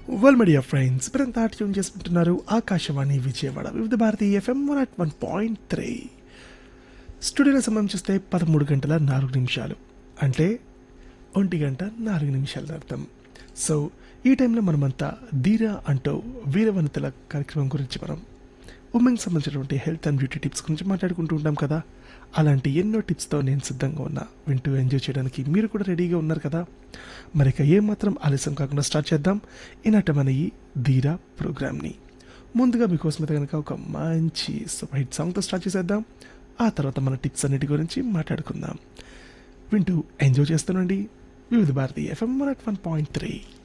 well media friends ఇప్పుడంతా tune చేసుకుంటున్నారు Akashvani Vijayawada Vividh Bharati FM one at one point three స్టూడియోలో సమయం చూస్తే పదమూడు గంటల నాలుగు నిమిషాలు అంటే ఒంటి గంట నాలుగు నిమిషాల అర్థం సో ఈ టైంలో మనమంతా ధీరా అంటూ వీరవనితల కార్యక్రమం గురించి మనం ఉమెన్కి సంబంధించినటువంటి హెల్త్ అండ్ బ్యూటీ టిప్స్ గురించి మాట్లాడుకుంటూ ఉంటాం కదా అలాంటి ఎన్నో టిప్స్తో నేను సిద్ధంగా ఉన్నా వింటూ ఎంజాయ్ చేయడానికి మీరు కూడా రెడీగా ఉన్నారు కదా మరి ఇక ఏమాత్రం ఆలస్యం కాకుండా స్టార్ట్ చేద్దాం ఈనాట మన ఈ ధీరా ప్రోగ్రామ్ని ముందుగా మీకోసం అయితే కనుక ఒక మంచి సూపర్ హిట్ సాంగ్తో స్టార్ట్ చేసేద్దాం ఆ తర్వాత మన టిప్స్ అన్నిటి గురించి మాట్లాడుకుందాం వింటూ ఎంజాయ్ చేస్తానండి Vividh Bharati FM one point three